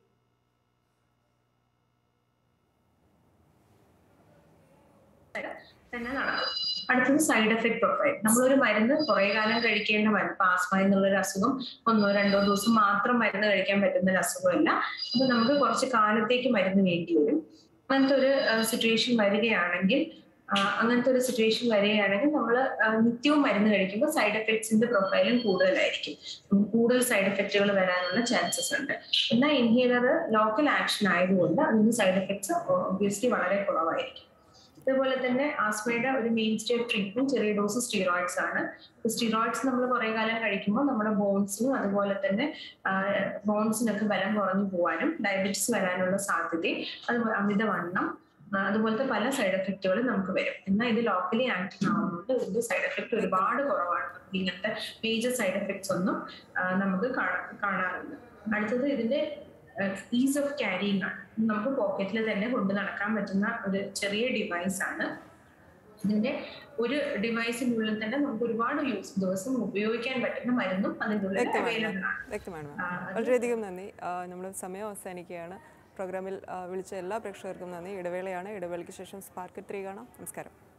തന്നെ നടക്കും അടുത്തത് സൈഡ് എഫക്ട് പ്രൊഫൈൽ നമ്മളൊരു മരുന്ന് കുറെ കാലം കഴിക്കേണ്ട മരുന്ന് ഇപ്പൊ ആസ്മ എന്നുള്ളൊരു അസുഖം ഒന്നോ രണ്ടോ ദിവസം മാത്രം മരുന്ന് കഴിക്കാൻ പറ്റുന്ന ഒരു അസുഖമല്ല അപ്പൊ നമുക്ക് കുറച്ച് കാലത്തേക്ക് മരുന്ന് വേണ്ടി വരും അങ്ങനത്തെ ഒരു സിറ്റുവേഷൻ വരികയാണെങ്കിൽ ആ, അങ്ങനത്തെ ഒരു സിറ്റുവേഷൻ വരികയാണെങ്കിൽ നമ്മൾ നിത്യവും മരുന്ന് കഴിക്കുമ്പോൾ സൈഡ് എഫക്ട്സിന്റെ പ്രൊഫൈലും കൂടുതലായിരിക്കും നമുക്ക് കൂടുതൽ സൈഡ് എഫക്റ്റുകൾ വരാനുള്ള ചാൻസസ് ഉണ്ട് എന്നാൽ ഇൻഹേലർ ലോക്കൽ ആക്ഷൻ ആയതുകൊണ്ട് അതിന് സൈഡ് എഫക്ട്സ് ഒബ്വിയസ്ലി വളരെ കുറവായിരിക്കും അതുപോലെ തന്നെ ആസ്മയുടെ ഒരു മെയിൻ സ്റ്റേ ട്രീറ്റ്മെന്റ് ചെറിയ ഡോസ് സ്റ്റീറോയിഡ്സ് ആണ് സ്റ്റീറോയിഡ്സ് നമ്മൾ കുറെ കാലം കഴിക്കുമ്പോൾ നമ്മുടെ ബോൺസിനും അതുപോലെ തന്നെ ബോൺസിനൊക്കെ ബലം കുറഞ്ഞു പോകാനും ഡയബറ്റിസ് വരാനുള്ള സാധ്യതയും അതുപോലെ അമിതവണ്ണം ആ, അതുപോലത്തെ പല സൈഡ് എഫക്റ്റുകളും നമുക്ക് വരും എന്നാൽ ഇത് ലോക്കലി ആക്റ്റീവ് ആവുന്നതുകൊണ്ട് ഇതിന്റെ സൈഡ് എഫക്ട് ഒരുപാട് കുറവാണ് നമുക്ക് ഇങ്ങനത്തെ മേജർ സൈഡ് എഫക്ട്സ് ഒന്നും ആ, നമുക്ക് കാണാ- കാണാറില്ല അടുത്തത് ഇതിന്റെ ഈസ് ഓഫ് ക്യാരിങ് ആണ് നമുക്ക് പോക്കറ്റിൽ തന്നെ കൊണ്ട് നടക്കാൻ പറ്റുന്ന ഒരു ചെറിയ ഡിവൈസ് ആണ് ഇതിന്റെ ഒരു ഡിവൈസിനുള്ളിൽ തന്നെ നമുക്ക് ഒരുപാട് യൂസ് ദിവസം ഉപയോഗിക്കാൻ പറ്റുന്ന മരുന്നും അതിൻ്റെ ഉള്ളിൽ അവൈലബിൾ ആണ് വ്യക്തമാണ് ആ, മാം വളരെയധികം നന്ദി നമ്മുടെ സമയം അവസാനിക്കുകയാണ് പ്രോഗ്രാമിൽ ആ, വിളിച്ച എല്ലാ പ്രേക്ഷകർക്കും നന്ദി ഇടവേളയാണ് ഇടവേളയ്ക്ക് ശേഷം സ്പാർക്ക് ത്രീ കാണാം നമസ്കാരം